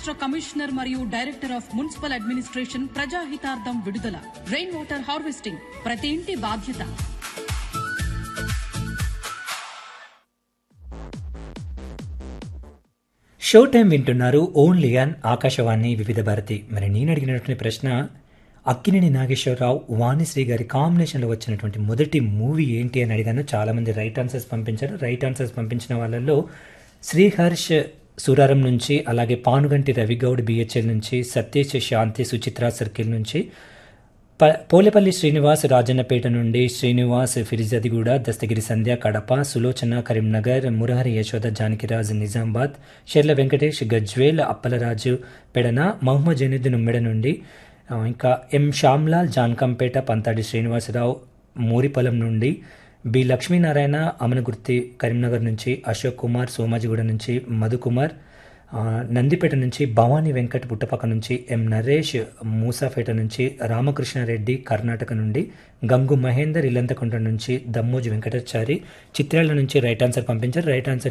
రాష్ట్ర కమిషనర్ మరియు director of municipal administration ప్రజాహితార్థం విడుదల రెయిన్ వాటర్ హార్వెస్టింగ్ ప్రతి ఇంటి బాధ్యత షో టైం వింటున్నారు ఓన్లీ అన్ ఆకాశవాణి వివిధ భారతి మరి నేను అడిగినటువంటి ప్రశ్న అక్కినేని నాగేశ్వరరావు వాణిశ్రీ గారి కాంబినేషన్లో వచ్చినటువంటి మొదటి మూవీ ఏంటి అని అడిగాను చాలామంది రైట్ ఆన్సర్స్ పంపించారు రైట్ ఆన్సర్స్ పంపించిన వాళ్ళల్లో శ్రీహర్ష్ సూరారం నుంచి అలాగే పానుగంటి రవిగౌడ్ బిహెచ్ఎల్ నుంచి సత్యేష్ శాంతి సుచిత్ర సర్కిల్ నుంచి ప పోలేపల్లి శ్రీనివాస్ రాజన్నపేట నుండి శ్రీనివాస్ ఫిరిజాదిగూడ దస్తగిరి సంధ్య కడప సులోచన కరీంనగర్ మురహరి యశోద జానకిరాజ్ నిజామాబాద్ షెర్ల వెంకటేష్ గజ్వేల్ అప్పలరాజు పెడన మహమ్మద్ జైనుద్దీన్ ఉమ్మెడ నుండి ఆ, ఇంకా ఎం శ్యామ్లాల్ జాన్కంపేట పంతాడి శ్రీనివాసరావు మూరిపొలం నుండి బి లక్ష్మీనారాయణ అమనగుర్తి కరీంనగర్ నుంచి అశోక్ కుమార్ సోమాజిగూడ నుంచి మధుకుమార్ ఆ, నందిపేట నుంచి భవానీ వెంకట్ పుట్టపక్క నుంచి ఎం నరేష్ మూసాపేట నుంచి రామకృష్ణారెడ్డి కర్ణాటక నుండి గంగు మహేందర్ ఇల్లంతకుంట నుంచి దమ్మోజు వెంకటాచారి చిత్రాల నుంచి రైట్ ఆన్సర్ పంపించారు రైట్ ఆన్సర్